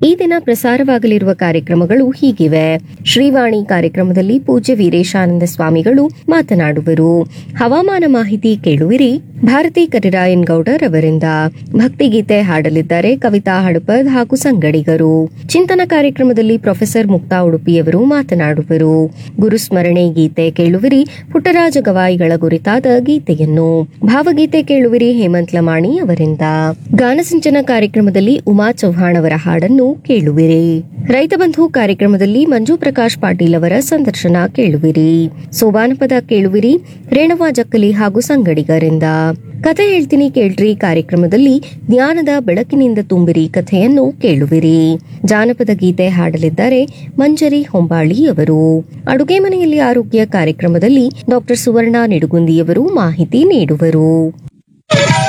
ಈ ದಿನ ಪ್ರಸಾರವಾಗಲಿರುವ ಕಾರ್ಯಕ್ರಮಗಳು ಹೀಗಿವೆ ಶ್ರೀವಾಣಿ ಕಾರ್ಯಕ್ರಮದಲ್ಲಿ ಪೂಜ್ಯ ವೀರೇಶಾನಂದ ಸ್ವಾಮಿಗಳು ಮಾತನಾಡುವರು ಹವಾಮಾನ ಮಾಹಿತಿ ಕೇಳುವಿರಿ ಭಾರತಿ ಕರಿರಾಯನ್ ಗೌಡರ್ ಅವರಿಂದ ಭಕ್ತಿಗೀತೆ ಹಾಡಲಿದ್ದಾರೆ ಕವಿತಾ ಹಡಪದ್ ಹಾಗೂ ಸಂಗಡಿಗರು ಚಿಂತನ ಕಾರ್ಯಕ್ರಮದಲ್ಲಿ ಪ್ರೊಫೆಸರ್ ಮುಕ್ತಾ ಉಡುಪಿಯವರು ಮಾತನಾಡುವರು ಗುರುಸ್ಮರಣೆ ಗೀತೆ ಕೇಳುವಿರಿ ಪುಟ್ಟರಾಜ ಗವಾಯಿಗಳ ಕುರಿತಾದ ಗೀತೆಯನ್ನು ಭಾವಗೀತೆ ಕೇಳುವಿರಿ ಹೇಮಂತ್ ಲಮಾಣಿ ಅವರಿಂದ ಗಾನಸಿಂಚನ ಕಾರ್ಯಕ್ರಮದಲ್ಲಿ ಉಮಾ ಚೌಹಾಣ್ ಅವರ ಹಾಡನ್ನು ಕೇಳುವಿರಿ ರೈತ ಬಂಧು ಕಾರ್ಯಕ್ರಮದಲ್ಲಿ ಮಂಜು ಪ್ರಕಾಶ್ ಪಾಟೀಲ್ ಅವರ ಸಂದರ್ಶನ ಕೇಳುವಿರಿ ಸೋಬಾನಪದ ಕೇಳುವಿರಿ ರೇಣವಾ ಜಕ್ಕಲಿ ಹಾಗೂ ಸಂಗಡಿಗರಿಂದ ಕಥೆ ಹೇಳ್ತೀನಿ ಕೇಳ್ರಿ ಕಾರ್ಯಕ್ರಮದಲ್ಲಿ ಜ್ಞಾನದ ಬೆಳಕಿನಿಂದ ತುಂಬಿರಿ ಕಥೆಯನ್ನು ಕೇಳುವಿರಿ ಜಾನಪದ ಗೀತೆ ಹಾಡಲಿದ್ದಾರೆ ಮಂಜರಿ ಹೊಂಬಾಳಿ ಅವರು ಅಡುಗೆ ಮನೆಯಲ್ಲಿ ಆರೋಗ್ಯ ಕಾರ್ಯಕ್ರಮದಲ್ಲಿ ಡಾಕ್ಟರ್ ಸುವರ್ಣ ನಿಡುಗುಂದಿಯವರು ಮಾಹಿತಿ ನೀಡುವರು